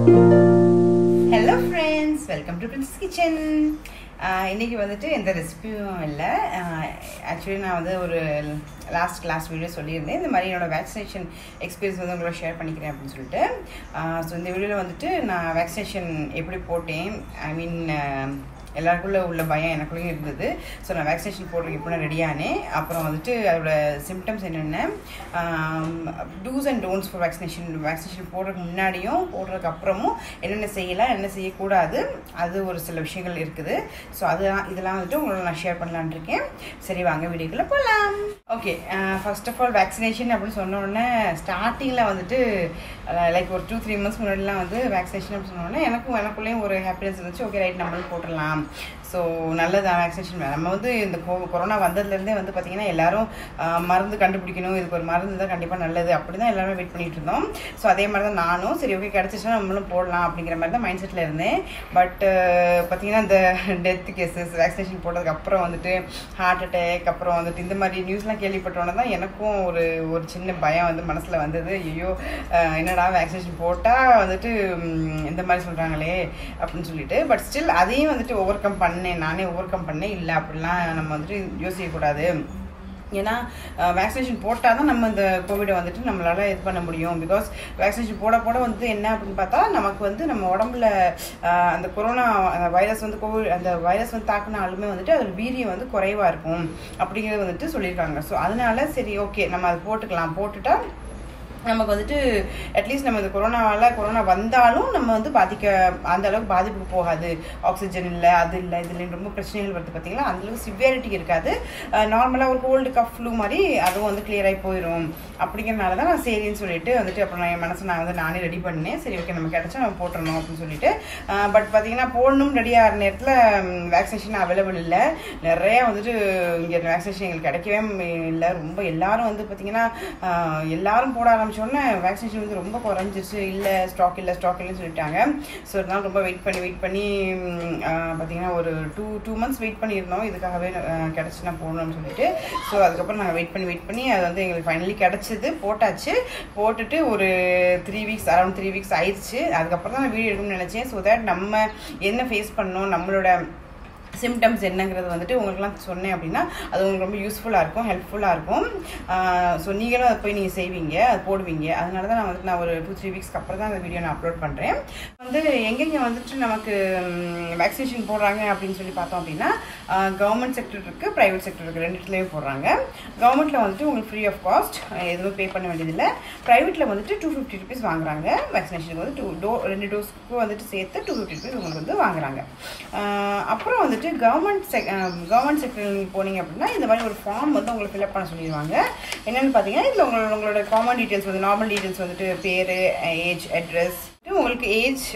hello friends welcome to Prince Kitchen இன்றைக்கி வந்துட்டு எந்த ரெசிபியும் இல்லை ஆக்சுவலி நான் வந்து ஒரு லாஸ்ட் கிளாஸ் வீடியோ சொல்லியிருந்தேன் இந்த மாதிரி என்னோட வேக்சினேஷன் எக்ஸ்பீரியன்ஸ் வந்து உங்களோட ஷேர் பண்ணிக்கிறேன் அப்படின்னு சொல்லிட்டு ஸோ இந்த வீடியோவில் வந்துட்டு நான் வேக்சினேஷன் எப்படி போட்டேன் ஐ மீன் எல்லாருக்குள்ள உள்ள பயம் எனக்குள்ளேயும் இருந்தது ஸோ நான் வேக்சினேஷன் போடுறதுக்கு இப்போ நான் ரெடியானேன் அப்புறம் வந்துட்டு அதோட சிம்டம்ஸ் என்னென்ன dos and don'ts for vaccination vaccination போடுறதுக்கு முன்னாடியும் போடுறதுக்கு அப்புறமும் என்னென்ன செய்யலாம் என்ன செய்யக்கூடாது அது ஒரு சில விஷயங்கள் இருக்குது ஸோ அதெல்லாம் இதெல்லாம் வந்துட்டு உங்களோட நான் ஷேர் பண்ணலான் இருக்கேன் சரி வாங்க வீடியோக்குள்ளே போகலாம் okay first of all vaccination அப்படின்னு சொன்ன உடனே ஸ்டார்டிங்கில் வந்துட்டு லைக் ஒரு டூ த்ரீ மந்த்ஸ் முன்னாடிலாம் வந்து வேக்சினேஷன் அப்படின்னு சொன்ன உடனே எனக்கும் எனக்குள்ளேயும் ஒரு ஹாப்பினஸ் இருந்துச்சு ஓகே ரைட் நம்மளும் போட்டுடலாம் ஸோ நல்லது வேக்சினேஷன் நம்ம வந்து இந்த கொரோனா வந்ததுலேருந்தே வந்து பார்த்திங்கன்னா எல்லாரும் மருந்து கண்டுபிடிக்கணும் இதுக்கு ஒரு மருந்து தான் கண்டிப்பாக நல்லது அப்படி தான் எல்லாருமே வெயிட் பண்ணிட்டு இருந்தோம் ஸோ அதே மாதிரி தான் நானும் சரி ஓகே கிடச்சிச்சுன்னா நம்மளும் போடலாம் அப்படிங்கிற மாதிரி தான் மைண்ட் செட்டில் இருந்தேன் பட் பார்த்திங்கன்னா இந்த டெத் கேசஸ் வேக்சினேஷன் போட்டதுக்கு அப்புறம் வந்துட்டு ஹார்ட் அட்டேக் அப்புறம் வந்துட்டு இந்த மாதிரி நியூஸ்லாம் கேள்விப்பட்டோன்னே தான் எனக்கும் ஒரு ஒரு சின்ன பயம் வந்து மனசில் வந்தது ஐயோ என்னடா வேக்சினேஷன் போட்டால் வந்துட்டு இந்த மாதிரி சொல்கிறாங்களே அப்படின்னு சொல்லிட்டு பட் ஸ்டில் அதையும் வந்துட்டு ஓவர் கம் பண்ணேன் நானே ஓவர் கம் பண்ணேன் இல்லை அப்படிலாம் நம்ம வந்துட்டு யோசிக்கக்கூடாது ஏன்னா வேக்சினேஷன் போட்டால் தான் நம்ம இந்த கோவிடை வந்துட்டு நம்மளால் இது பண்ண முடியும் பிகாஸ் வேக்சினேஷன் போட போட வந்து என்ன அப்படின்னு பார்த்தா நமக்கு வந்து நம்ம உடம்புல அந்த கொரோனா வைரஸ் வந்து கோவிட் அந்த வைரஸ் வந்து தாக்குனாலுமே வந்துட்டு அதோட வீரியம் வந்து குறைவாக இருக்கும் அப்படிங்கிறது வந்துட்டு சொல்லியிருக்காங்க ஸோ அதனால சரி ஓகே நம்ம அதை போட்டுக்கலாம் போட்டுட்டா நமக்கு வந்துட்டு அட்லீஸ்ட் நம்ம இந்த கொரோனாவால் கொரோனா வந்தாலும் நம்ம வந்து பாதிக்க அந்த அளவுக்கு பாதிப்பு போகாது ஆக்சிஜன் இல்லை அது இல்லை இதில் ரொம்ப பிரச்சனைகள் வருது பார்த்தீங்களா அந்தளவுக்கு சிவியாரிட்டி இருக்காது நார்மலாக ஒரு கோல்டு கஃப் ஃப்ளூ மாதிரி அதுவும் வந்து கிளியராகி போயிடும் அப்படிங்கிறனால தான் நான் சரின்னு சொல்லிட்டு வந்துட்டு அப்புறம் நான் என் மனசை நான் வந்து நானே ரெடி பண்ணேன் சரி ஓகே நம்ம கிடச்சா நம்ம போட்டுடணும் அப்படின்னு சொல்லிட்டு பட் பார்த்தீங்கன்னா போடணும் ரெடியாகிற நேரத்தில் வேக்சினேஷன் அவைலபிள் இல்லை நிறையா வந்துட்டு இங்கே வேக்சினேஷன் எங்களுக்கு கிடைக்கவே இல்லை ரொம்ப எல்லாரும் வந்து பார்த்தீங்கன்னா எல்லாரும் போட ஆரம்பிச்சு ஆரம்பிச்சோடனே வேக்சினேஷன் வந்து ரொம்ப குறைஞ்சிருச்சு இல்லை ஸ்டாக் இல்லை ஸ்டாக் இல்லைன்னு சொல்லிட்டாங்க ஸோ அதனால ரொம்ப வெயிட் பண்ணி வெயிட் பண்ணி பார்த்தீங்கன்னா ஒரு டூ டூ மந்த்ஸ் வெயிட் பண்ணியிருந்தோம் இதுக்காகவே கிடச்சி நான் போகணும்னு சொல்லிட்டு ஸோ அதுக்கப்புறம் நாங்கள் வெயிட் பண்ணி வெயிட் பண்ணி அது வந்து எங்களுக்கு ஃபைனலி கிடச்சிது போட்டாச்சு போட்டுட்டு ஒரு three weeks around three weeks ஆயிடுச்சு அதுக்கப்புறம் தான் நான் வீடியோ எடுக்கணும்னு நினச்சேன் ஸோ தட் நம்ம என்ன ஃபேஸ் பண்ணோம் நம்மளோட சிம்டம்ஸ் என்னங்கிறது வந்துட்டு உங்களுக்குலாம் சொன்னேன் அப்படின்னா அது உங்களுக்கு ரொம்ப யூஸ்ஃபுல்லாக இருக்கும் ஹெல்ப்ஃபுல்லாக இருக்கும் ஸோ நீங்களும் அதை போய் நீங்கள் செய்வீங்க அது போடுவீங்க அதனால தான் நான் வந்துட்டு நான் ஒரு டூ த்ரீ வீக்ஸ்க்கு அப்புறம் தான் அந்த வீடியோ நான் அப்லோட் பண்ணுறேன் வந்து எங்கெங்கே வந்துட்டு நமக்கு வேக்சினேஷன் போடுறாங்க அப்படின்னு சொல்லி பார்த்தோம் அப்படின்னா கவர்மெண்ட் செக்டர் இருக்குது ப்ரைவேட் செக்டர் இருக்குது ரெண்டுத்துலேயும் போடுறாங்க கவர்மெண்ட்டில் வந்துட்டு உங்களுக்கு ஃப்ரீ ஆஃப் காஸ்ட் எதுவும் பே பண்ண வேண்டியதில்லை ப்ரைவேட்டில் வந்துட்டு டூ ஃபிஃப்டி ருபீஸ் வாங்குறாங்க வேக்சினேஷனுக்கு வந்து டூ டோ ரெண்டு டோஸ்க்கு வந்துட்டு சேர்த்து டூ ஃபிஃப்டி ருபீஸ் உங்களுக்கு வந்து வாங்குறாங்க அப்புறம் வந்துட்டு வந்துட்டு கவர்மெண்ட் செக் கவர்மெண்ட் செக்டரில் நீங்கள் போனீங்க அப்படின்னா இந்த மாதிரி ஒரு ஃபார்ம் வந்து உங்களுக்கு ஃபில்அப் பண்ண சொல்லிடுவாங்க என்னென்னு பார்த்தீங்கன்னா இதில் உங்களோட உங்களோட காமன் டீட்டெயில்ஸ் வந்து நார்மல் டீட்டெயில்ஸ் வந்துட்டு பேர் ஏஜ் அட்ரஸ் உங்களுக்கு age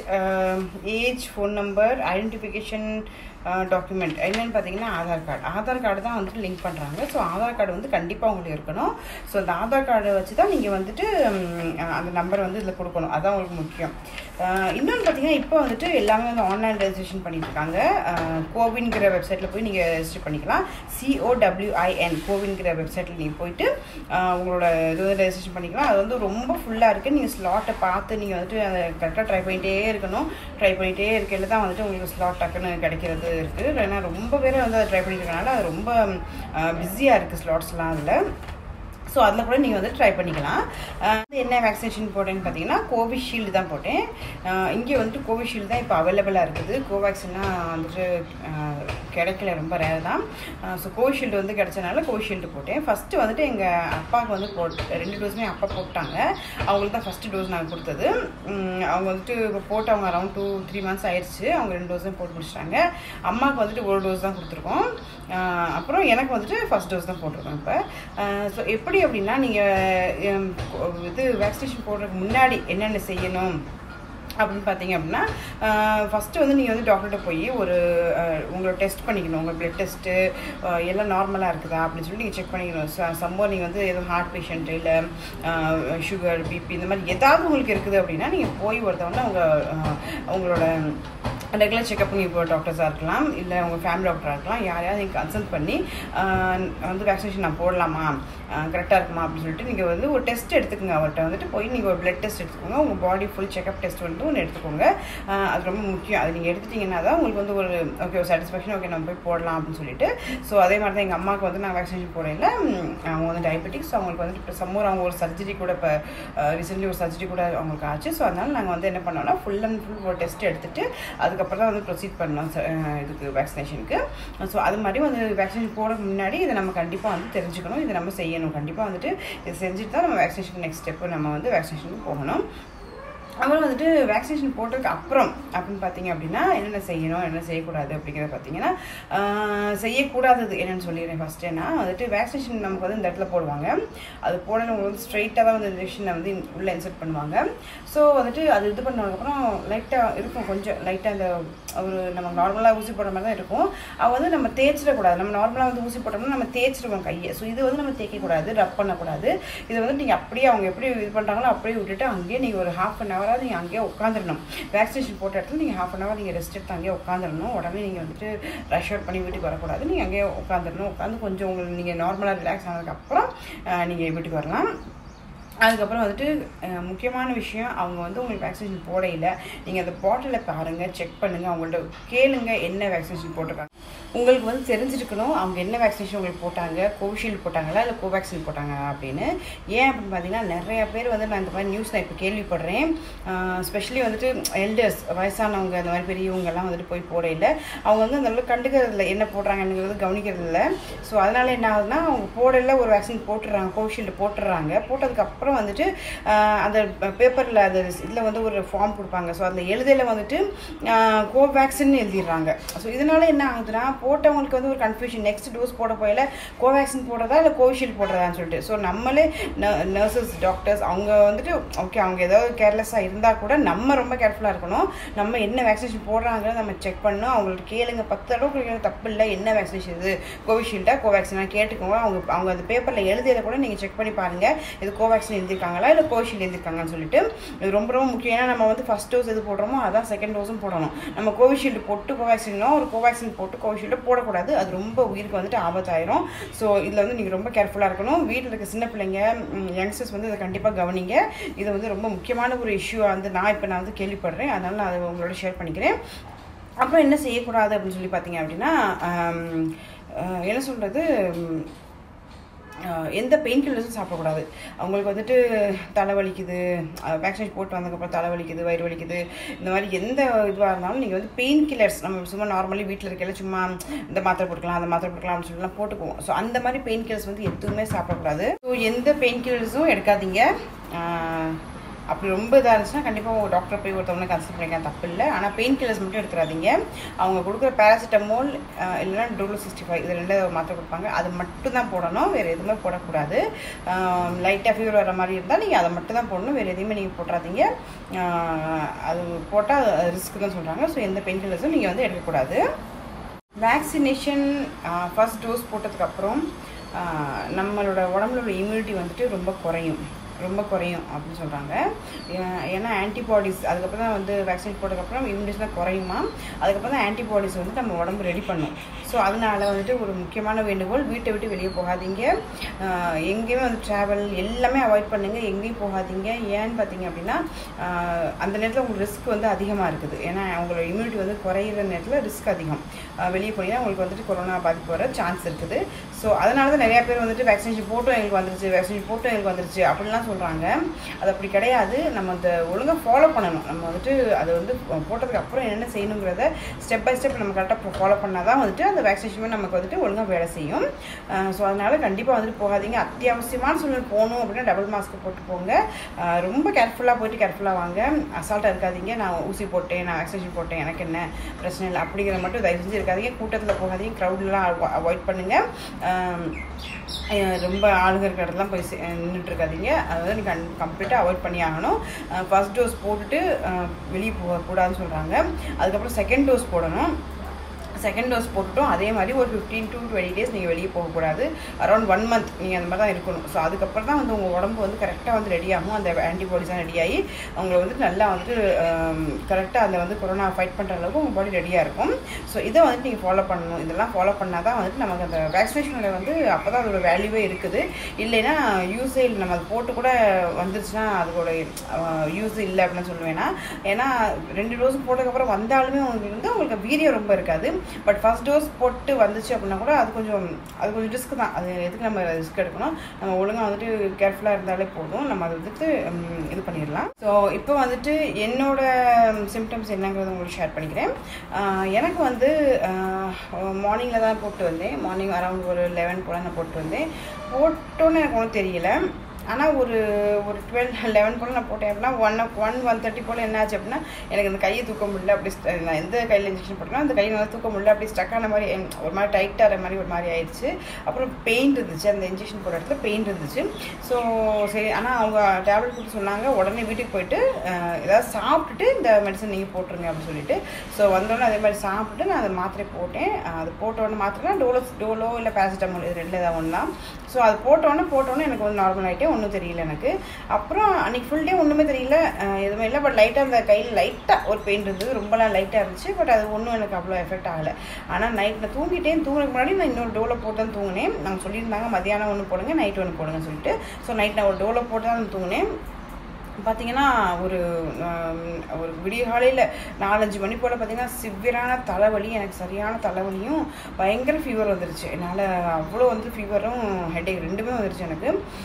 age phone number identification document என்னென்னு பார்த்தீங்கன்னா ஆதார் கார்டு ஆதார் கார்டு தான் வந்துட்டு லிங்க் பண்ணுறாங்க ஸோ ஆதார் கார்டு வந்து கண்டிப்பாக உங்களுக்கு இருக்கணும் ஸோ அந்த ஆதார் கார்டை வச்சு தான் நீங்கள் வந்துட்டு அந்த நம்பர் வந்து இதில் கொடுக்கணும் அதுதான் உங்களுக்கு முக்கியம் இன்னொன்று பார்த்தீங்கன்னா இப்போ வந்துட்டு எல்லாமே வந்து ஆன்லைன் ரெஜிஸ்ட்ரேஷன் பண்ணிட்டு இருக்காங்க கோவின்கிற வெப்சைட்டில் போய் நீங்கள் ரெஜிஸ்டர் பண்ணிக்கலாம் சிஓடபிள்யூஐஎன் கோவின்கிற வெப்சைட்டில் நீங்கள் போயிட்டு உங்களோட இது வந்து ரெஜிஸ்ட்ரேஷன் பண்ணிக்கலாம் அது வந்து ரொம்ப ஃபுல்லாக இருக்குது நீங்கள் ஸ்லாட்டை பார்த்து நீங்கள் வந்துட்டு அதை கரெக்டாக ட்ரை பண்ணிகிட்டே இருக்கணும் ட்ரை பண்ணிகிட்டே இருக்கையில் தான் வந்துட்டு உங்களுக்கு ஸ்லாட் டக்குன்னு கிடைக்கிறது இருக்குது ஏன்னா ரொம்ப பேர் வந்து அதை ட்ரை பண்ணியிருக்கனால அது ரொம்ப பிஸியாக இருக்குது ஸ்லாட்ஸ்லாம் அதில் ஸோ அதில் கூட நீங்கள் வந்து ட்ரை பண்ணிக்கலாம் என்ன வேக்சினேஷன் போட்டேன்னு பார்த்தீங்கன்னா கோவிஷீல்டு தான் போட்டேன் இங்கே வந்துட்டு கோவிஷீல்டு தான் இப்போ அவைலபிளாக இருக்குது கோவேக்சின்லாம் வந்துட்டு கிடைக்கல ரொம்ப ரேர் தான் ஸோ கோவிஷீல்டு வந்து கிடைச்சனால கோவிஷீல்டு போட்டேன் ஃபஸ்ட்டு வந்துட்டு எங்கள் அப்பாவுக்கு வந்து போட்டு ரெண்டு டோஸுமே அப்பா போட்டாங்க அவங்களுக்கு தான் ஃபஸ்ட்டு டோஸ் நாங்கள் கொடுத்தது அவங்க வந்துட்டு இப்போ போட்டு அவங்க அரௌண்ட் டூ த்ரீ மந்த்ஸ் ஆயிடுச்சு அவங்க ரெண்டு டோஸும் போட்டு முடிச்சிட்டாங்க அம்மாவுக்கு வந்துட்டு ஒரு டோஸ் தான் கொடுத்துருக்கோம் அப்புறம் எனக்கு வந்துட்டு ஃபஸ்ட் டோஸ் தான் போட்டிருக்கோம் இப்போ ஸோ எப்படி அப்படின்னா நீங்கள் இது வேக்சினேஷன் போடுறதுக்கு முன்னாடி என்னென்ன செய்யணும் அப்படின்னு பார்த்தீங்க அப்படின்னா ஃபஸ்ட்டு வந்து நீங்கள் வந்து டாக்டர்கிட்ட போய் ஒரு உங்களை டெஸ்ட் பண்ணிக்கணும் உங்கள் பிளட் டெஸ்ட்டு எல்லாம் நார்மலாக இருக்குதா அப்படின்னு சொல்லி நீங்கள் செக் பண்ணிக்கணும் சம்பவ நீங்கள் வந்து எதுவும் ஹார்ட் பேஷண்ட்டு இல்லை சுகர் பிபி இந்த மாதிரி ஏதாவது உங்களுக்கு இருக்குது அப்படின்னா நீங்கள் போய் ஒருத்தவங்க உங்கள் உங்களோட ரெகுலர் செக்அப் நீங்கள் இப்போ டாக்டர்ஸாக இருக்கலாம் இல்லை உங்கள் ஃபேமிலி டாக்டராக இருக்கலாம் யாரையாவது நீங்கள் கன்சல்ட் பண்ணி ஆஹ் வந்து வேக்சினேஷன் நான் போடலாமா கரெக்டாக இருக்குமா அப்படின்னு சொல்லிட்டு நீங்கள் வந்து ஒரு டெஸ்ட் எடுத்துக்கோங்க அவர்கிட்ட வந்துட்டு போய் நீங்கள் ஒரு பிளட் டெஸ்ட் எடுத்துக்கோங்க உங்கள் பாடி ஃபுல் செக்அப் டெஸ்ட் வந்து ஒன்று எடுத்துக்கோங்க ஆஹ் அது ரொம்ப முக்கியம் அது நீங்கள் எடுத்துட்டீங்கன்னா தான் உங்களுக்கு வந்து ஒரு ஓகே ஒரு சாட்டிஸ்ஃபேக்ஷன் ஓகே நம்ம போய் போடலாம் அப்படின்னு சொல்லிட்டு ஸோ அதே மாதிரி தான் எங்கள் அம்மாவுக்கு வந்து நான் வேக்சினேஷன் போடையில் அவங்க வந்து டயபெட்டிக்ஸ் அவங்களுக்கு வந்துட்டு இப்போ சம்மூர் அவங்க ஒரு சர்ஜரி கூட இப்போ ரீசெண்ட்லி ஒரு சர்ஜரி கூட அவங்களுக்கு ஆச்சு ஸோ அதனால் நாங்கள் வந்து என்ன பண்ணோம்னா ஃபுல் அண்ட் ஃபுல் ஒரு டெஸ்ட் எடுத்துட்டு அதுக்கப்புறம் தான் வந்து ப்ரொசீட் பண்ணோம் ச- அஹ் இதுக்கு வேக்சினேஷனுக்கு ஸோ அது மாதிரி வந்து வேக்சினேஷன் போட முன்னாடி இதை நம்ம கண்டிப்பாக வந்து தெரிஞ்சுக்கணும் இதை நம்ம செய்யணும் கண்டிப்பாக வந்துட்டு இது செஞ்சுட்டு தான் நம்ம வேக்சினேஷன் நெக்ஸ்ட் ஸ்டெப்பு நம்ம வந்து வேக்சினேஷனுக்கு போகணும் அப்புறம் வந்துட்டு வேக்சினேஷன் போட்டதுக்கு அப்புறம் அப்படின்னு பார்த்தீங்க அப்படின்னா என்னென்ன செய்யணும் என்ன செய்யக்கூடாது அப்படிங்கிறத பார்த்தீங்கன்னா ஆஹ் செய்யக்கூடாதது என்னென்னு சொல்லிடுறேன் ஃபஸ்ட்டு ஏன்னா வந்துட்டு வேக்சினேஷன் நமக்கு வந்து இந்த இடத்துல போடுவாங்க அது போடணும் உங்களுக்கு வந்து ஸ்ட்ரைட்டாக தான் வந்து இன்ஜெக்ஷனை வந்து உள்ளே இன்சர்ட் பண்ணுவாங்க ஸோ வந்துட்டு அது இது பண்ணதுக்கப்புறம் லைட்டாக இருக்கும் கொஞ்சம் லைட்டாக அந்த ஒரு நம்ம நார்மலாக ஊசி போடுற மாதிரி தான் இருக்கும் அது வந்து நம்ம தேய்ச்சிடக்கூடாது நம்ம நார்மலாக வந்து ஊசி போட்டோம்னா நம்ம தேய்ச்சிடுவோம் கையை ஸோ இது வந்து நம்ம தேய்க்கக்கூடாது ரப் பண்ணக்கூடாது இது வந்து நீங்கள் அப்படியே அவங்க எப்படி இது பண்ணுறாங்களோ அப்படியே விட்டுட்டு அங்கேயே நீங்கள் ஒரு ஹாஃப் அன் ஹவராக நீங்கள் அங்கேயே உட்காந்துடணும் வேக்சினேஷன் போட்ட இடத்துல நீங்கள் ஹாஃப் அன் ஹவர் நீங்கள் ரெஸ்ட் எடுத்து அங்கேயே உட்காந்துடணும் உடனே நீங்கள் வந்துட்டு ரஷ் அவுட் பண்ணி வீட்டுக்கு வரக்கூடாது நீங்கள் அங்கேயே உட்காந்துடணும் உட்காந்து கொஞ்சம் உங்களுக்கு நீங்கள் நார்மலாக ரிலாக்ஸ் ஆனதுக்கப்புறம் நீங்கள் வீட்டுக்கு வரலாம் அதுக்கப்புறம் வந்துட்டு அஹ், முக்கியமான விஷயம் அவங்க வந்து உங்களுக்கு வேக்சினேஷன் போடையில் நீங்கள் அந்த பாட்டிலை பாருங்கள் செக் பண்ணுங்கள் அவங்கள்ட்ட கேளுங்க என்ன வேக்சினேஷன் போட்டிருக்காங்க உங்களுக்கு வந்து தெரிஞ்சிருக்கணும் அவங்க என்ன வேக்சினேஷன் உங்களுக்கு போட்டாங்க கோவிஷீல்டு போட்டாங்களா இல்லை கோவேக்சின் போட்டாங்க அப்படின்னு ஏன் அப்படின்னு பார்த்தீங்கன்னா நிறைய பேர் வந்து நான் இந்த மாதிரி நியூஸ் நான் இப்போ கேள்விப்படுறேன் ஸ்பெஷலி வந்துட்டு எல்டர்ஸ் வயசானவங்க அந்த மாதிரி பெரியவங்கெல்லாம் வந்துட்டு போய் போடையில் அவங்க வந்து அந்த அளவுக்கு கண்டுக்கிறது இல்லை என்ன போடுறாங்கன்றது கவனிக்கிறது இல்லை ஸோ அதனால என்ன ஆகுதுன்னா அவங்க போடையில் ஒரு வேக்சின் போட்டுடுறாங்க கோவிஷீல்டு போட்டுடுறாங்க போட்டதுக்கப்புறம் வந்துட்டு ஆஹ், அந்த பேப்பரில் அது இதில் வந்து ஒரு ஃபார்ம் கொடுப்பாங்க ஸோ அதில் எழுதையில் வந்துட்டு கோவேக்சின் எழுதிடுறாங்க ஸோ இதனால என்ன ஆகுதுன்னா போட்டவங்களுக்கு வந்து ஒரு கன்ஃபியூஷன் நெக்ஸ்ட் டோஸ் போட போயில கோவேக்சின் போடுறதா இல்லை கோவிஷீல்டு போடுறதான்னு சொல்லிட்டு ஸோ நம்மளே நர்சஸ் டாக்டர்ஸ் அவங்க வந்துட்டு ஓகே அவங்க ஏதாவது கேர்லெஸ்ஸாக இருந்தால் கூட நம்ம ரொம்ப கேர்ஃபுல்லாக இருக்கணும் நம்ம என்ன வேக்சினேஷன் போடுறாங்கன்னு நம்ம செக் பண்ணணும் அவங்கள்ட்ட கேளுங்க பத்து தடவை கேளுங்க தப்பு இல்லை என்ன வேக்சினேஷன் இது கோவிஷீல்டா கோவேக்சினா கேட்டுக்கோங்க அவங்க அவங்க அந்த பேப்பரில் எழுதியதை கூட நீங்கள் செக் பண்ணி பாருங்கள் இது கோவேக்சின் எழுதிருக்காங்களா இல்லை கோவிஷீல்டு எழுதிருக்காங்கன்னு சொல்லிட்டு இது ரொம்ப ரொம்ப முக்கியம் ஏன்னா நம்ம வந்து ஃபஸ்ட் டோஸ் எது போடுறோமோ அதான் செகண்ட் டோஸும் போடணும் நம்ம கோவிஷீல்டு போட்டு கோவேக்சினோ ஒரு கோவேக்சின் போட்டு கோவிஷீல்டு போடக்கூடாது அது ரொம்ப உயிருக்கு வந்துட்டு ஆபத்தாயிரும் ஸோ இதில் வந்து நீங்கள் ரொம்ப கேர்ஃபுல்லாக இருக்கணும் வீட்டில் இருக்க சின்ன பிள்ளைங்க யங்ஸ்டர்ஸ் வந்து இதை கண்டிப்பாக கவனிங்க இது வந்து ரொம்ப முக்கியமான ஒரு இஷ்யூ வந்து நான் இப்போ நான் வந்து கேள்விப்படுறேன் அதனால நான் அதை உங்களோட ஷேர் பண்ணிக்கிறேன் அப்புறம் என்ன செய்யக்கூடாது அப்படின்னு சொல்லி பார்த்தீங்க அப்படின்னா ஆம், அஹ், என்ன சொல்கிறது எந்த பெயின் கில்லர்ஸும் சாப்பிடக்கூடாது அவங்களுக்கு வந்துட்டு தலை வலிக்குது வேக்சினேஷன் போட்டு வந்ததுக்கப்புறம் தலை வலிக்குது வயிறு வலிக்குது இந்த மாதிரி எந்த இதுவாக இருந்தாலும் நீங்கள் வந்து பெயின் கில்லர்ஸ் நம்ம சும்மா நார்மலி வீட்டில் இருக்கையில சும்மா இந்த மாத்திரை போட்டுக்கலாம் அந்த மாத்திரை போட்டுக்கலாம் அப்படின்னு சொல்லிலாம் போட்டுக்குவோம் ஸோ அந்த மாதிரி பெயின் கில்லர்ஸ் வந்து எதுவுமே சாப்பிடக்கூடாது ஸோ எந்த பெயின் கில்லர்ஸும் எடுக்காதீங்க ஆஹ், அப்படி ரொம்ப இதாக இருந்துச்சுன்னா கண்டிப்பாக உங்கள் டாக்டர் போய் ஒருத்தவங்க கன்சல்ட் பண்ணிக்கலாம் தப்பு இல்லை ஆனால் பெயின் கில்லர்ஸ் மட்டும் எடுத்துறாதீங்க அவங்க கொடுக்குற பேராசிட்டமோல் இல்லைன்னா டோலோ சிக்ஸ்டி ஃபைவ் இது ரெண்டு மாத்திரை கொடுப்பாங்க அது மட்டும் தான் போடணும் வேறு எதுவுமே போடக்கூடாது லைட்டாக ஃபீவர் வர மாதிரி இருந்தால் நீங்கள் அதை மட்டும் தான் போடணும் வேறு எதையுமே நீங்கள் போட்டுறாதீங்க ஆஹ் அது போட்டால் ரிஸ்க் தான் சொல்கிறாங்க ஸோ எந்த பெயின் கில்லர்ஸும் நீங்கள் வந்து எடுக்கக்கூடாது வேக்சினேஷன் ஃபர்ஸ்ட் டோஸ் போட்டதுக்கப்புறம் நம்மளோட உடம்புல உள்ள இம்யூனிட்டி வந்துட்டு ரொம்ப குறையும் ரொம்ப குறையும் அப்படின்னு சொல்கிறாங்க ஏன்னா ஆன்டிபாடிஸ் அதுக்கப்புறம் தான் வந்து வேக்சின் போட்டதுக்கப்புறம் இம்யூனிட்டிஸ்லாம் குறையுமா அதுக்கப்புறம் தான் ஆன்டிபாடிஸ் வந்து நம்ம உடம்பு ரெடி பண்ணும் ஸோ அதனால வந்துட்டு ஒரு முக்கியமான வேண்டுகோள் வீட்டை விட்டு வெளியே போகாதீங்க ஆஹ் எங்கேயுமே வந்து ட்ராவல் எல்லாமே அவாய்ட் பண்ணுங்கள் எங்கேயும் போகாதீங்க ஏன்னு பார்த்தீங்க அப்படின்னா ஆஹ் அந்த நேரத்தில் உங்களுக்கு ரிஸ்க் வந்து அதிகமாக இருக்குது ஏன்னா அவங்களோட இம்யூனிட்டி வந்து குறையிற நேரத்தில் ரிஸ்க் அதிகம் ஆஹ் வெளியே போனீங்கன்னா உங்களுக்கு வந்துட்டு கொரோனா பாதிப்பு வர சான்ஸ் இருக்குது ஸோ அதனால தான் நிறையா பேர் வந்துட்டு வேக்சினேஷன் போட்டும் எங்களுக்கு வந்துருச்சு வேக்சினேஷன் போட்டும் எங்களுக்கு வந்துருச்சு அப்படின்லாம் சொல்கிறாங்க அது அப்படி கிடையாது நம்ம அந்த ஒழுங்காக ஃபாலோ பண்ணணும் நம்ம வந்துட்டு அது வந்து போட்டதுக்கு அப்புறம் என்னென்ன செய்யணுங்கிறத ஸ்டெப் பை ஸ்டெப் நம்ம கரெக்டாக ஃபாலோ பண்ணால் தான் வந்துட்டு அந்த வேக்சினேஷன் நமக்கு வந்துட்டு ஒழுங்காக வேலை செய்யும் ஸோ அதனால கண்டிப்பாக வந்துட்டு போகாதீங்க அத்தியாவசியமான சூழ்நிலை போகணும் அப்படின்னா டபுள் மாஸ்க் போட்டு போங்க ஆஹ் ரொம்ப கேர்ஃபுல்லாக போயிட்டு கேர்ஃபுல்லாக வாங்க அசால்ட்டாக இருக்காதீங்க நான் ஊசி போட்டேன் நான் வேக்சினேஷன் போட்டேன் எனக்கு என்ன பிரச்சனை இல்லை அப்படிங்கிறத மட்டும் தயவு செஞ்சு இருக்காதீங்க கூட்டத்தில் போகாதீங்க க்ரௌட்லாம் அவாய்ட் பண்ணுங்கள் ரொம்ப ஆளுங்க இருக்கிற இடத்துலாம் போய் நின்றுட்டு இருக்காதீங்க அதை வந்து நீங்கள் கம்ப்ளீட்டாக அவாய்ட் பண்ணி ஆகணும் ஃபர்ஸ்ட் டோஸ் போட்டுட்டு அஹ் வெளியே போகக்கூடாதுன்னு சொல்கிறாங்க அதுக்கப்புறம் செகண்ட் டோஸ் போடணும் செகண்ட் டோஸ் போட்டுட்டோம் அதே மாதிரி ஒரு ஃபிஃப்டீன் டு டுவெண்ட்டி டேஸ் நீங்கள் வெளியே போகக்கூடாது அரௌண்ட் ஒன் மந்த் நீங்கள் அந்த மாதிரி தான் இருக்கணும் ஸோ அதுக்கப்புறம் தான் வந்து உங்கள் உடம்பு வந்து கரெக்டாக வந்து ரெடி ஆகும் அந்த ஆன்டிபாடிஸ்லாம் ரெடி ஆகி உங்களை வந்து நல்லா வந்துட்டு கரெக்டாக அந்த வந்து கொரோனா ஃபைட் பண்ணுற அளவுக்கு உங்கள் பாடி ரெடியாக இருக்கும் ஸோ இதை வந்துட்டு நீங்கள் ஃபாலோ பண்ணணும் இதெல்லாம் ஃபாலோ பண்ணால் தான் வந்துட்டு நமக்கு அந்த வேக்சினேஷனில் வந்து அப்போ தான் அதோட வேல்யூவே இருக்குது இல்லைன்னா யூஸே இல்லை நம்ம அது போட்டு கூட வந்துருச்சுன்னா அதோட யூஸ் இல்லை அப்படின்னு சொல்லுவேன்னா ஏன்னா ரெண்டு டோஸ் போட்டதுக்கப்புறம் வந்தாலுமே உங்களுக்கு வந்து உங்களுக்கு வீரியம் ரொம்ப இருக்காது பட் ஃபர்ஸ்ட் டோஸ் போட்டு வந்துச்சு அப்படின்னா கூட அது கொஞ்சம் அது கொஞ்சம் ரிஸ்க் தான் அது எதுக்கு நம்ம ரிஸ்க் எடுக்கணும் நம்ம ஒழுங்காக வந்துட்டு கேர்ஃபுல்லாக இருந்தாலே போதும் நம்ம அதை வந்துட்டு ம், இது பண்ணிடலாம் ஸோ இப்போ வந்துட்டு என்னோட சிம்டம்ஸ் என்னங்கிறத உங்களுக்கு ஷேர் பண்ணிக்கிறேன் ஆஹ் எனக்கு வந்து மார்னிங்கில் தான் போட்டு வந்தேன் மார்னிங் அரௌண்ட் ஒரு லெவன் போல் நான் போட்டு வந்தேன் போட்டோன்னு எனக்கு ஒன்றும் தெரியல ஆனால் ஒரு ஒரு டுவெல் லெவன் போல் நான் போட்டேன் அப்படின்னா ஒன் ஒன் ஒன் தேர்ட்டி போல் என்ன ஆச்சு அப்படின்னா எனக்கு அந்த கையை தூக்க முடியல அப்படி st- நான் எந்த கையில் இன்ஜெக்ஷன் போட்டேனோ அந்த கையை நல்லா தூக்க முடியல அப்படி ஸ்டக் ஆன மாதிரி என்- ஒரு மாதிரி டைட்டாகிற மாதிரி ஒரு மாதிரி ஆயிடுச்சு அப்புறம் பெயின் இருந்துச்சு அந்த இன்ஜெக்ஷன் போட்ட இடத்துல பெயின் இருந்துச்சு ஸோ சரி ஆனால் அவங்க டேப்லெட் கொடுத்து சொன்னாங்க உடனே வீட்டுக்கு போயிட்டு அஹ், ஏதாவது சாப்பிட்டுட்டு இந்த மெடிசன் நீங்கள் போட்டுருங்க அப்படின்னு சொல்லிட்டு ஸோ வந்தோடனே அதே மாதிரி சாப்பிட்டு நான் அந்த மாத்திரை போட்டேன் அஹ், அது போட்ட உடனே மாத்திரை டோலோ டோலோ இல்லை பேராசிட்டமால் இது ரெண்டில் ஏதாவது ஒன்று தான் ஸோ அது போட்டோன்னே போட்டோன்னே எனக்கு வந்து நார்மல் ஆகிட்டே ஒன்றும் தெரியல எனக்கு அப்புறம் அன்றைக்கி ஃபுல் டே ஒன்றுமே தெரியல அஹ், எதுவுமே இல்லை பட் லைட்டாக அந்த கையில் லைட்டாக ஒரு பெயின் இருந்தது ரொம்பலாம் லைட்டாக இருந்துச்சு பட் அது ஒன்றும் எனக்கு அவ்வளோ எஃபெக்ட் ஆகலை ஆனால் நைட் நான் தூங்கிட்டேன் தூங்குறதுக்கு முன்னாடி நான் இன்னொரு டோலை போட்டு தான் தூங்கினேன் நாங்கள் சொல்லியிருந்தாங்க மதியானம் ஒன்று போடுங்க நைட் ஒன்று போடுங்கன்னு சொல்லிட்டு ஸோ நைட் நான் ஒரு டோலை போட்டு தான் தூங்கினேன் பார்த்தீங்கன்னா ஒரு ஆம், ஒரு விடிய காலையில் நாலஞ்சு மணி போல் பார்த்தீங்கன்னா சிவியரான தலைவலி எனக்கு சரியான தலைவலியும் பயங்கர ஃபீவர் வந்துருச்சு என்னால் அவ்வளோ வந்து ஃபீவரும் ஹெட்டேக் ரெண்டுமே வந்துருச்சு எனக்கு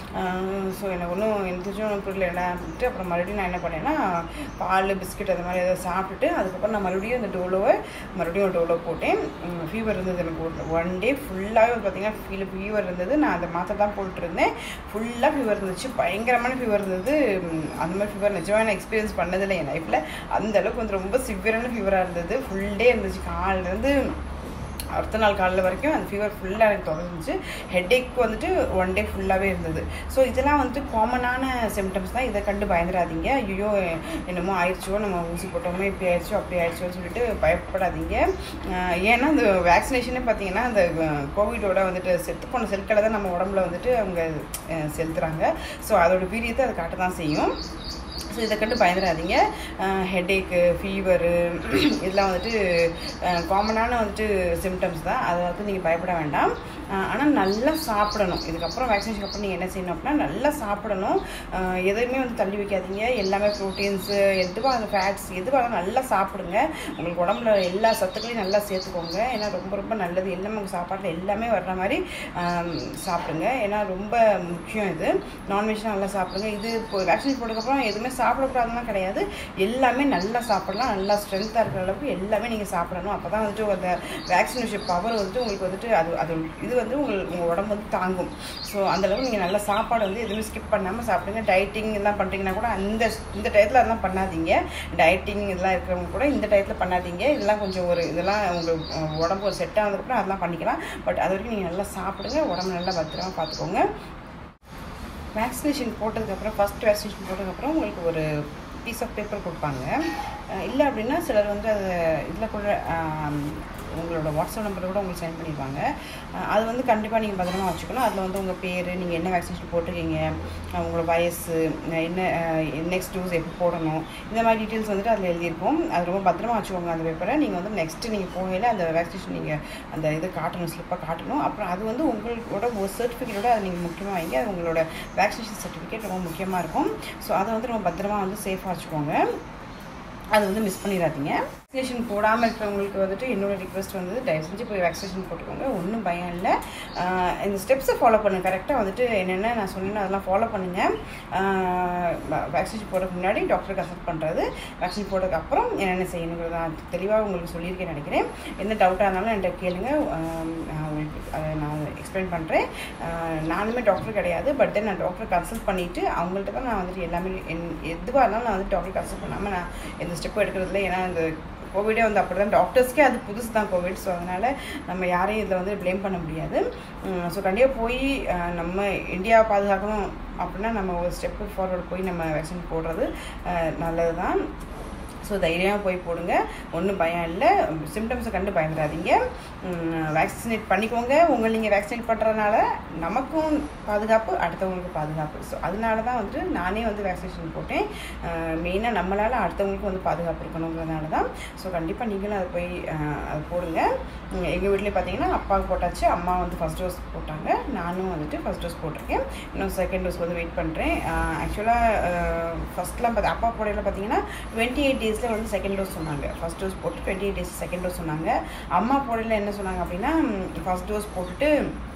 ஸோ எனக்கு ஒன்றும் எந்திரிச்சும் புரியல என்ன அப்படின்ட்டு அப்புறம் மறுபடியும் நான் என்ன பண்ணேன்னா பால் பிஸ்கட் அது மாதிரி ஏதாவது சாப்பிட்டுட்டு அதுக்கப்புறம் நான் மறுபடியும் அந்த டோலோவை மறுபடியும் ஒரு டோலோ போட்டேன் ஃபீவர் இருந்தது எனக்கு ஒன் டே ஃபுல்லாகவே பார்த்தீங்கன்னா ஃபீல் ஃபீவர் இருந்தது நான் அந்த மாத்திரை தான் போட்டுருந்தேன் ஃபுல்லாக ஃபீவர் இருந்துச்சு பயங்கரமான ஃபீவர் இருந்தது உம், அந்த மாதிரி ஃபீவர் நிஜமாக நான் எக்ஸ்பீரியன்ஸ் பண்ணதில்லை என் லைஃப்பில் அந்த அளவுக்கு வந்து ரொம்ப சிவியரான ஃபீவராக இருந்தது ஃபுல் டே இருந்துச்சு காலிலேருந்து அடுத்த நாள் காலையில் வரைக்கும் அந்த ஃபீவர் ஃபுல்லாக எனக்கு தொடர்ந்துச்சு ஹெட்டேக் வந்துட்டு ஒன் டே ஃபுல்லாகவே இருந்தது ஸோ இதெல்லாம் வந்துட்டு காமனான சிம்டம்ஸ் தான் இதை கண்டு பயந்துடாதீங்க ஐயோ என்னமோ ஆயிடுச்சோ நம்ம ஊசி போட்டோமே இப்படி ஆயிடுச்சோ அப்படி ஆயிடுச்சோன்னு சொல்லிட்டு பயப்படாதீங்க ஆஹ் ஏன்னா இந்த வேக்சினேஷனே பார்த்தீங்கன்னா அந்த கோவிடோட வந்துட்டு செத்து போன செல்களை தான் நம்ம உடம்புல வந்துட்டு அவங்க அஹ், செலுத்துறாங்க ஸோ அதோட வீரியத்தை அது காட்ட தான் செய்யும் ஸோ இதை கண்டு பயந்துடாதீங்க ஹெட்டேக்கு ஃபீவரு இதெல்லாம் வந்துட்டு காமனான வந்துட்டு சிம்டம்ஸ் தான் அதை வந்து நீங்கள் பயப்பட வேண்டாம் ஆனால் நல்லா சாப்பிடணும் இதுக்கப்புறம் வேக்சினேஷன் அப்புறம் நீங்கள் என்ன செய்யணும் அப்படின்னா நல்லா சாப்பிடணும் அஹ் எதையுமே வந்து தள்ளி வைக்காதீங்க எல்லாமே ப்ரோட்டீன்ஸு எதுவாக அந்த ஃபேட்ஸ் எதுவாக நல்லா சாப்பிடுங்க உங்களுக்கு உடம்புல எல்லா சத்துக்களையும் நல்லா சேர்த்துக்கோங்க ஏன்னா ரொம்ப ரொம்ப நல்லது எல்லாமே உங்கள் சாப்பாட்டில் எல்லாமே வர்ற மாதிரி ஆம், சாப்பிடுங்க ஏன்னா ரொம்ப முக்கியம் இது நான்வெஜ் நல்லா சாப்பிடுங்க இது இப்போ வேக்சினேஷன் போட்டதுக்கப்புறம் எதுவுமே சாப்பிடக்கூடாதுலாம் கிடையாது எல்லாமே நல்லா சாப்பிடலாம் நல்லா ஸ்ட்ரென்த்தாக இருக்கிற அளவுக்கு எல்லாமே நீங்கள் சாப்பிடணும் அப்போ தான் வந்துட்டு அந்த வேக்சினேஷன் பவர் வந்துட்டு உங்களுக்கு வந்துட்டு அது அது இது வந்து உங்களுக்கு உங்கள் உடம்பு வந்து தாங்கும் ஸோ அந்தளவுக்கு நீங்கள் நல்ல சாப்பாடு வந்து எதுவுமே ஸ்கிப் பண்ணாமல் சாப்பிடுங்க டயட்டிங் எல்லாம் பண்ணுறீங்கன்னா கூட அந்த இந்த டயத்தில் அதெல்லாம் பண்ணாதீங்க டயட்டிங் இதெல்லாம் இருக்கிறவங்க கூட இந்த டயத்தில் பண்ணாதீங்க இதெல்லாம் கொஞ்சம் ஒரு இதெல்லாம் உங்களுக்கு அஹ், உடம்பு ஒரு செட் ஆனதுக்கப்புறம் அதெல்லாம் பண்ணிக்கலாம் பட் அது வரைக்கும் நீங்கள் நல்லா சாப்பிடுங்க உடம்பு நல்லா பத்திரமா பார்த்துக்கோங்க வேக்சினேஷன் போட்டதுக்கப்புறம் ஃபஸ்ட் வேக்சினேஷன் போட்டதுக்கப்புறம் உங்களுக்கு ஒரு பீஸ் ஆஃப் பேப்பர் கொடுப்பாங்க அஹ் இல்லை அப்படின்னா சிலர் வந்து அதை இதில் கூட ஆம், உங்களோட வாட்ஸ்அப் நம்பரை கூட உங்களுக்கு சென்ட் பண்ணிடுவாங்க அஹ் அது வந்து கண்டிப்பாக நீங்கள் பத்திரமா வச்சுக்கணும் அதில் வந்து உங்கள் பேர் நீங்கள் என்ன வேக்சினேஷன் போட்டிருக்கீங்க அஹ் உங்களோட வயசு அஹ் என்ன நெக்ஸ்ட் டோஸ் எப்போ போடணும் இந்த மாதிரி டீட்டெயில்ஸ் வந்துட்டு அதில் எழுதியிருப்போம் அது ரொம்ப பத்திரமா வச்சுக்கோங்க அந்த பேப்பரை நீங்கள் வந்து நெக்ஸ்ட்டு நீங்கள் போகையில் அந்த வேக்சினேஷன் நீங்கள் அந்த இது காட்டணும் ஸ்லிப்பாக காட்டணும் அப்புறம் அது வந்து உங்களோட ஒரு சர்டிஃபிகேட்டோட அதை நீங்கள் முக்கியமாக வைங்க அது உங்களோட வேக்சினேஷன் சர்டிஃபிகேட் ரொம்ப முக்கியமாக இருக்கும் ஸோ அதை வந்து ரொம்ப பத்திரமா வந்து சேஃபாக வச்சுக்கோங்க அது வந்து மிஸ் பண்ணிடாதீங்க வேக்சினேஷன் போடாமல் இருக்கிறவங்களுக்கு வந்துட்டு என்னோட ரிக்வெஸ்ட் வந்து தயவு செஞ்சு போய் வேக்சினேஷன் போட்டுக்கோங்க ஒன்றும் பயம் இல்லை ஆஹ் இந்த ஸ்டெப்ஸை ஃபாலோ பண்ணுங்க கரெக்டாக வந்துட்டு என்னென்ன நான் சொன்னேனோ அதெல்லாம் ஃபாலோ பண்ணுங்கள் வேக்சினேஷன் போடுறதுக்கு முன்னாடி டாக்டர் கன்சல்ட் பண்ணுறது வேக்சின் போட்டதுக்கு அப்புறம் என்னென்ன செய்யணுங்கிறத நான் தெளிவாக உங்களுக்கு சொல்லியிருக்கேன் நினைக்கிறேன் எந்த டவுட்டாக இருந்தாலும் என்கிட்ட கேளுங்க ஆஹ் நான் உங்களுக்கு அதை நான் எக்ஸ்பிளைன் பண்ணுறேன் நானுமே டாக்டர் கிடையாது பட் தென் நான் டாக்டர் கன்சல்ட் பண்ணிவிட்டு அவங்கள்ட்ட தான் நான் வந்துட்டு எல்லாமே என் எதுவாக இருந்தாலும் நான் வந்து டாக்டர் கன்சல்ட் பண்ணாமல் நான் எந்த ஸ்டெப்பும் எடுக்கிறதில்ல ஏன்னா இந்த கோவிடே வந்து அப்படி தான் டாக்டர்ஸ்க்கே அது புதுசு தான் கோவிட் ஸோ அதனால் நம்ம யாரையும் இதில் வந்து ப்ளேம் பண்ண முடியாது ஸோ கண்டிப்பாக போய் அஹ், நம்ம இந்தியாவை பாதுகாக்கணும் அப்படின்னா நம்ம ஒரு ஸ்டெப்பு ஃபார்வர்டு போய் நம்ம வேக்சின் போடுறது நல்லது தான் ஸோ தைரியமாக போய் போடுங்க ஒன்றும் பயம் இல்லை சிம்டம்ஸை கண்டு பயந்துடாதீங்க வேக்சினேட் பண்ணிக்கோங்க உங்களை நீங்கள் வேக்சினேட் பண்ணுறதுனால நமக்கும் பாதுகாப்பு அடுத்தவங்களுக்கு பாதுகாப்பு ஸோ அதனால தான் வந்துட்டு நானே வந்து வேக்சினேஷன் போட்டேன் மெயினாக நம்மளால் அடுத்தவங்களுக்கும் வந்து பாதுகாப்பு இருக்கணுங்கிறதுனால தான் ஸோ கண்டிப்பாக நீங்களும் அதை போய் அதை போடுங்க எங்கள் வீட்லேயே பார்த்தீங்கன்னா அப்பாவுக்கு போட்டாச்சு அம்மா வந்து ஃபஸ்ட் டோஸ் போட்டாங்க நானும் வந்துட்டு ஃபஸ்ட் டோஸ் போட்டிருக்கேன் இன்னும் செகண்ட் டோஸ் வந்து வெயிட் பண்ணுறேன் ஆக்சுவலாக ஃபஸ்ட்லாம் பார்த்து அப்பா போடையில் பார்த்தீங்கன்னா டுவெண்ட்டி எயிட் டேஸில் வந்து செகண்ட் டோஸ் சொன்னாங்க ஃபஸ்ட் டோஸ் போட்டு twenty eight days second dose சொன்னாங்க அம்மா போடையில் என்ன சொன்னாங்க அப்படின்னா ஃபஸ்ட் டோஸ் போட்டுட்டு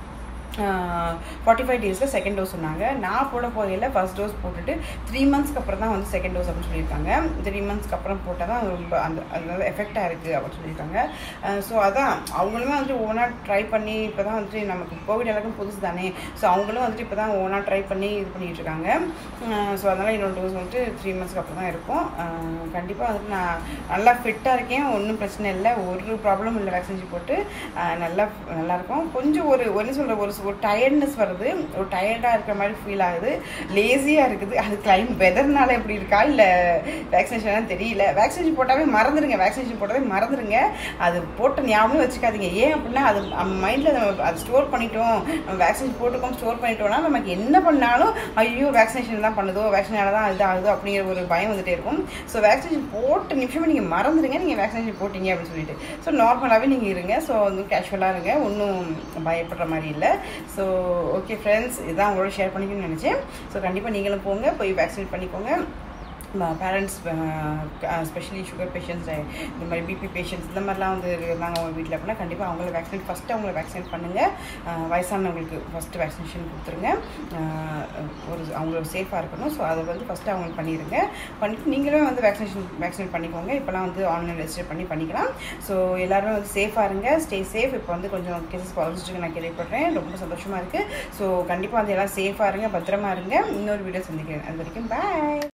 ஃபார்ட்டி ஃபைவ் டேஸில் செகண்ட் டோஸ் சொன்னாங்க நான் போட போகையில் ஃபஸ்ட் டோஸ் போட்டுட்டு த்ரீ மந்த்ஸ்க்கு அப்புறம் தான் வந்து செகண்ட் டோஸ் அப்படின்னு சொல்லியிருக்காங்க த்ரீ மந்த்ஸ்க்கு அப்புறம் போட்டால் தான் ரொம்ப அந்த அது எஃபெக்டாக இருக்குது அப்படின்னு சொல்லியிருக்காங்க ஸோ அதான் அவங்களுமே வந்துட்டு ஓனாக ட்ரை பண்ணி இப்போ தான் வந்துட்டு நமக்கு கோவிட் எல்லாருக்கும் புதுசு தானே ஸோ அவங்களும் வந்துட்டு இப்போ தான் ஓனாக ட்ரை பண்ணி இது பண்ணிகிட்டு இருக்காங்க ஸோ அதனால் என்னோட டோஸ் வந்துட்டு த்ரீ மந்த்ஸ்க்கு அப்புறம் தான் இருக்கும் கண்டிப்பாக வந்துட்டு நான் நல்லா ஃபிட்டாக இருக்கேன் ஒன்றும் பிரச்சனை இல்லை ஒரு ப்ராப்ளம் இல்லை வேக்சினேஷன் போட்டு நல்லா நல்லாயிருக்கும் கொஞ்சம் ஒரு என்ன சொல்கிற ஒரு ஒரு டயர்ட்னஸ் வருது ஒரு டயர்டாக இருக்கிற மாதிரி ஃபீல் ஆகுது லேசியாக இருக்குது அது கிளைம் வெதர்னால எப்படி இருக்கா இல்லை வேக்சினேஷன் தெரியல வேக்சினேஷன் போட்டாவே மறந்துடுங்க வேக்சினேஷன் போட்டாவே மறந்துடுங்க அது போட்ட ஞாபகம் வச்சுக்காதீங்க ஏன் அப்படின்னா அது மைண்டில் நம்ம அது ஸ்டோர் பண்ணிட்டோம் நம்ம வேக்சினேஷன் போட்டுக்கோம் ஸ்டோர் பண்ணிட்டோம்னா நமக்கு என்ன பண்ணாலும் ஐயோ வேக்சினேஷன் தான் பண்ணுதோ வேக்சினால தான் இது ஆகுதோ அப்படிங்கிற ஒரு பயம் வந்துட்டே இருக்கும் ஸோ வேக்சினேஷன் போட்ட நிமிஷமே நீங்கள் மறந்துடுங்க நீங்கள் வேக்சினேஷன் போட்டீங்க அப்படின்னு சொல்லிட்டு ஸோ நார்மலாகவே நீங்கள் இருங்க ஸோ வந்து கேஷுவலாக இருங்க ஒன்றும் பயப்படுற மாதிரி இல்லை ஸோ ஓகே ஃப்ரெண்ட்ஸ் இதான் உங்களோட ஷேர் பண்ணிக்கணும்னு நினச்சேன் ஸோ கண்டிப்பாக நீங்களும் போங்க போய் வேக்சினேட் பண்ணிக்கோங்க பேரண்ட்ஸ் ஸ்பெஷலி சுகர் பேஷண்ட்ஸ் இந்த மாதிரி பிபி பேஷண்ட்ஸ் இந்த மாதிரிலாம் வந்து இருந்தாங்க அவங்க வீட்டில் அப்படின்னா கண்டிப்பாக அவங்கள வேக்சினேட் ஃபஸ்ட்டு அவங்கள வேக்சினேட் பண்ணுங்கள் வயசானவங்களுக்கு ஃபஸ்ட்டு வேக்சினேஷன் கொடுத்துருங்க ஒரு அவங்கள சேஃபாக இருக்கணும் ஸோ அதை வந்து ஃபஸ்ட்டு அவங்களுக்கு பண்ணிடுங்க பண்ணிட்டு நீங்களும் வந்து வேக்சினேஷன் வேக்சினேட் பண்ணிக்கோங்க இப்போலாம் வந்து ஆன்லைன் ரெஜிஸ்டர் பண்ணி பண்ணிக்கலாம் ஸோ எல்லாருமே வந்து சேஃபாக இருங்க ஸ்டே சேஃப் இப்போ வந்து கொஞ்சம் கேசஸ் குறைஞ்சிட்டு நான் கேள்விப்படுறேன் ரொம்ப சந்தோஷமாக இருக்குது ஸோ கண்டிப்பாக வந்து எல்லாம் சேஃபாக இருங்க பத்திரமா இருங்க இன்னொரு வீடியோ சந்திக்கிறேன் அது வரைக்கும் பாய்